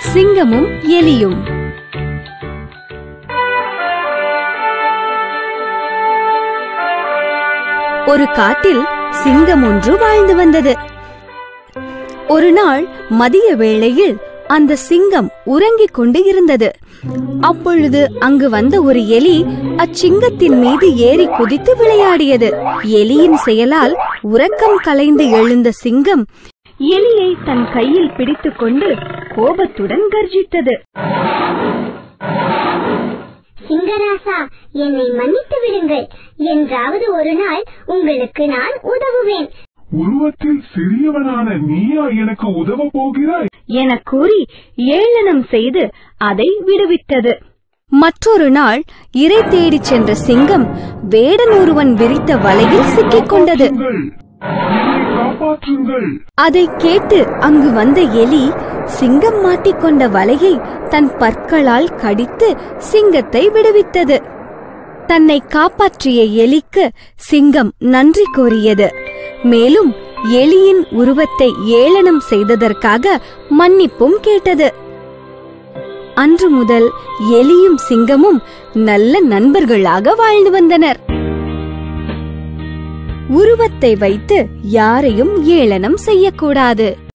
சிங்கமும் எலியும் ஒரு காட்டில் சிங்கம் ஒன்று வாழ்ந்து வந்தது ஒரு நாள் மதிய வேளையில் அந்த சிங்கம் உறங்கிக் கொண்டு இருந்தது அப்பொழுது அங்கு வந்த ஒரு எலி அச்சிங்கத்தின் மீது ஏறி குதித்து விளையாடியது எலியின் செயலால் உறக்கம் கலைந்து எழுந்த சிங்கம் எலியை தன் கையில் பிடித்துக்கொண்டு கோபத்துடன் கர்ஜித்தது சிங்கராசா என்னை மன்னித்து விடுங்கள் என்றாவது ஒரு நாள் உங்களுக்கு நான் உதவுவேன் உருவத்தில் சிறியவனான நீயா எனக்கு உதவ போகிறாய் என கூறி ஏளனம் செய்து அதை விடுவித்தது மற்றொரு நாள் இரை தேடிச் சென்ற சிங்கம் வேடன் ஒருவன் விரித்த வலையில் சிக்கிக் கொண்டது காப்பாற்றுங்கள். என்னை காப்பாற்றுங்கள் அதை கேட்டு அங்கு வந்த எலி சிங்கம் மாட்டிக்கொண்ட வலையை தன் பற்களால் கடித்து சிங்கத்தை விடுவித்தது தன்னை காப்பாற்றிய எலிக்கு சிங்கம் நன்றி கூறியது மேலும் எலியின் உருவத்தை ஏளனம் செய்ததற்காக மன்னிப்பும் கேட்டது அன்று முதல் எலியும் சிங்கமும் நல்ல நண்பர்களாக வாழ்ந்து வந்தனர் உருவத்தை வைத்து யாரையும் ஏளனம் செய்யக்கூடாது